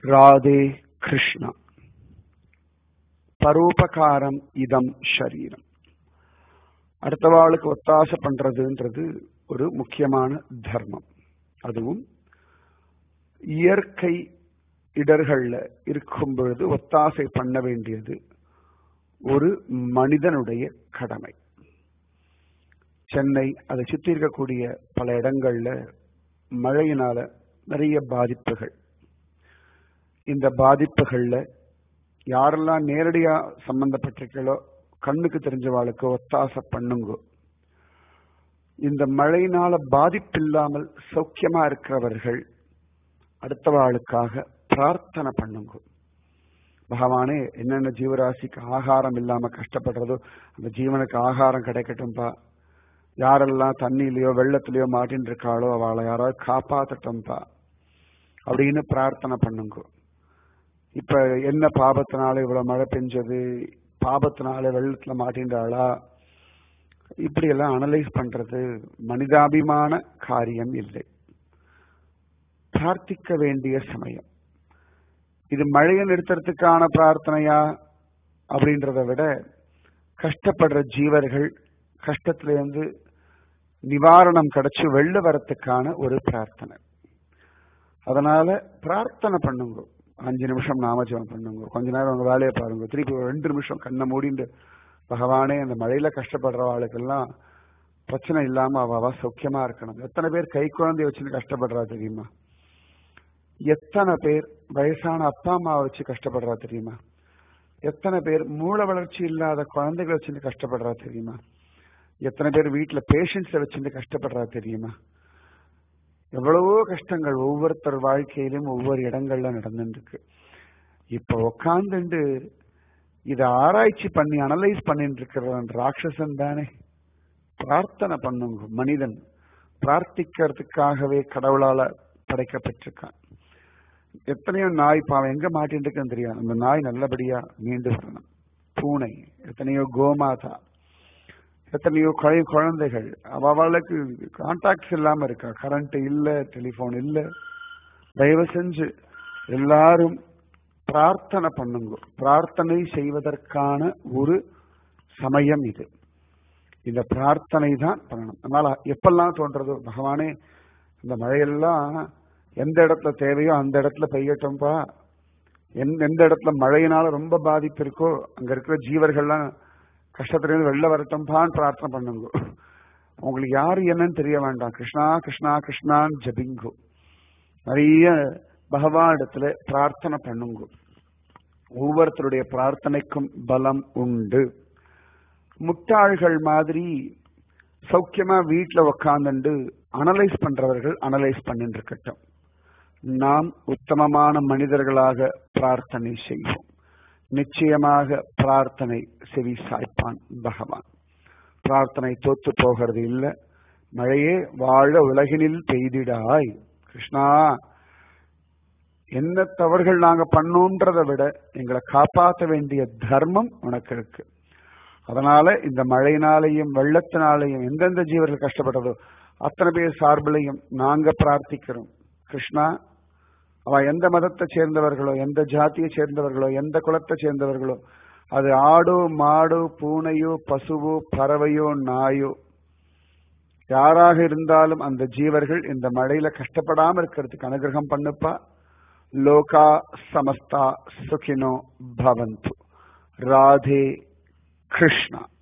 ராதே கிருஷ்ணா பரோபகாரம் இதம் ஷரீரம் அடுத்தவாளுக்கு ஒத்தாசை பண்றதுன்றது ஒரு முக்கியமான தர்மம் அதுவும் இயற்கை இடர்கள்ல இருக்கும் பொழுது ஒத்தாசை பண்ண வேண்டியது ஒரு மனிதனுடைய கடமை சென்னை அதை சுற்றி இருக்கக்கூடிய பல இடங்கள்ல மழையினால நிறைய பாதிப்புகள் இந்த பாதிப்புகள்ல யாரெல்லாம் நேரடியா சம்பந்தப்பட்டிருக்கோ கண்ணுக்கு தெரிஞ்சவாளுக்கு ஒத்தாசை பண்ணுங்க இந்த மழையினால பாதிப்பில்லாமல் சௌக்கியமா இருக்கிறவர்கள் அடுத்தவாளுக்காக பிரார்த்தனை பண்ணுங்க பகவானே என்னென்ன ஜீவராசிக்கு ஆகாரம் இல்லாம கஷ்டப்படுறதோ அந்த ஜீவனுக்கு ஆகாரம் கிடைக்கட்டும்பா யாரெல்லாம் தண்ணியிலயோ வெள்ளத்திலயோ மாட்டின்னு இருக்காளோ அவளை யாராவது காப்பாத்தட்டும்பா அப்படின்னு பிரார்த்தனை பண்ணுங்க இப்ப என்ன பாபத்தினால இவ்வளவு மழை பெஞ்சது பாபத்தினால வெள்ளத்துல மாட்டின்றாளா இப்படி எல்லாம் அனலைஸ் பண்றது மனிதாபிமான காரியம் இல்லை பிரார்த்திக்க வேண்டிய சமயம் இது மழையை நிறுத்துறதுக்கான பிரார்த்தனையா அப்படின்றத விட கஷ்டப்படுற ஜீவர்கள் கஷ்டத்துல இருந்து நிவாரணம் கிடைச்சு வெளில வரத்துக்கான ஒரு பிரார்த்தனை அதனால பிரார்த்தனை பண்ணுங்க அஞ்சு நிமிஷம் நாமஜபம் பண்ணுங்க கொஞ்ச நேரம் உங்க வேலையை பாருங்க திருப்பி ஒரு ரெண்டு நிமிஷம் கண்ணை மூடிண்டு பகவானே அந்த மழையில கஷ்டப்படுறவாளுக்கெல்லாம் பிரச்சனை இல்லாம அவ சௌக்கியமா இருக்கணும் எத்தனை பேர் கை குழந்தைய வச்சுன்னு கஷ்டப்படுறா தெரியுமா எத்தனை பேர் வயசான அப்பா அம்மாவை வச்சு கஷ்டப்படுறா தெரியுமா எத்தனை பேர் மூளை வளர்ச்சி இல்லாத குழந்தைகளை வச்சுட்டு கஷ்டப்படுறா தெரியுமா எத்தனை பேர் வீட்டுல பேஷண்ட்ஸை வச்சுட்டு கஷ்டப்படுறா தெரியுமா எவ்வளவோ கஷ்டங்கள் ஒவ்வொருத்தர் வாழ்க்கையிலும் ஒவ்வொரு இடங்கள்ல நடந்துருக்கு இப்ப உக்காந்துண்டு இதை ஆராய்ச்சி பண்ணி அனலைஸ் பண்ணிட்டு இருக்கிறவன் ராட்சசன் தானே பிரார்த்தனை பண்ணுங்க மனிதன் பிரார்த்திக்கிறதுக்காகவே கடவுளால படைக்கப்பட்டிருக்கான் எத்தனையோ நாய் பாவம் எங்க மாட்டின்னு இருக்குன்னு தெரியாது அந்த நாய் நல்லபடியா மீண்டு வரணும் பூனை எத்தனையோ கோமாதா எத்தனையோ குழை குழந்தைகள் அவளுக்கு கான்டாக்ட்ஸ் இல்லாம இருக்கா கரண்ட் இல்ல டெலிபோன் இல்ல தயவு செஞ்சு எல்லாரும் பிரார்த்தனை பண்ணுங்க பிரார்த்தனை செய்வதற்கான ஒரு சமயம் இது இந்த பிரார்த்தனை தான் பண்ணணும் அதனால எப்பெல்லாம் தோன்றதோ பகவானே இந்த மழையெல்லாம் எந்த இடத்துல தேவையோ அந்த இடத்துல பெய்யட்டும்பா எந்த இடத்துல மழையினால ரொம்ப பாதிப்பு இருக்கோ அங்க இருக்கிற ஜீவர்கள்லாம் கஷ்டத்திலிருந்து வெளில வரட்டும்பான்னு பிரார்த்தனை பண்ணுங்க உங்களுக்கு யாரு என்னன்னு தெரிய வேண்டாம் கிருஷ்ணா கிருஷ்ணா கிருஷ்ணான்னு ஜபிங்கோ நிறைய பகவான் இடத்துல பிரார்த்தனை பண்ணுங்க ஒவ்வொருத்தருடைய பிரார்த்தனைக்கும் பலம் உண்டு முட்டாள்கள் மாதிரி சௌக்கியமா வீட்டுல உக்காந்துண்டு அனலைஸ் பண்றவர்கள் அனலைஸ் பண்ணிட்டு இருக்கட்டும் நாம் உத்தமமான மனிதர்களாக பிரார்த்தனை செய்வோம் நிச்சயமாக பிரார்த்தனை செவி சாய்ப்பான் பகவான் பிரார்த்தனை தோத்து போகிறது இல்ல மழையே வாழ உலகினில் பெய்திடாய் கிருஷ்ணா என்ன தவறுகள் நாங்க பண்ணோன்றத விட எங்களை காப்பாற்ற வேண்டிய தர்மம் உனக்கு இருக்கு அதனால இந்த மழையினாலையும் வெள்ளத்தினாலையும் எந்தெந்த ஜீவர்கள் கஷ்டப்படுறதோ அத்தனை பேர் சார்பிலையும் நாங்க பிரார்த்திக்கிறோம் கிருஷ்ணா அவ எந்த மதத்தை சேர்ந்தவர்களோ எந்த ஜாத்தியை சேர்ந்தவர்களோ எந்த குலத்தை சேர்ந்தவர்களோ அது ஆடோ மாடோ பூனையோ பசுவோ பறவையோ நாயோ யாராக இருந்தாலும் அந்த ஜீவர்கள் இந்த மழையில கஷ்டப்படாம இருக்கிறதுக்கு அனுகிரகம் பண்ணுப்பா லோகா சமஸ்தா சுகினோ பவந்து ராதே கிருஷ்ணா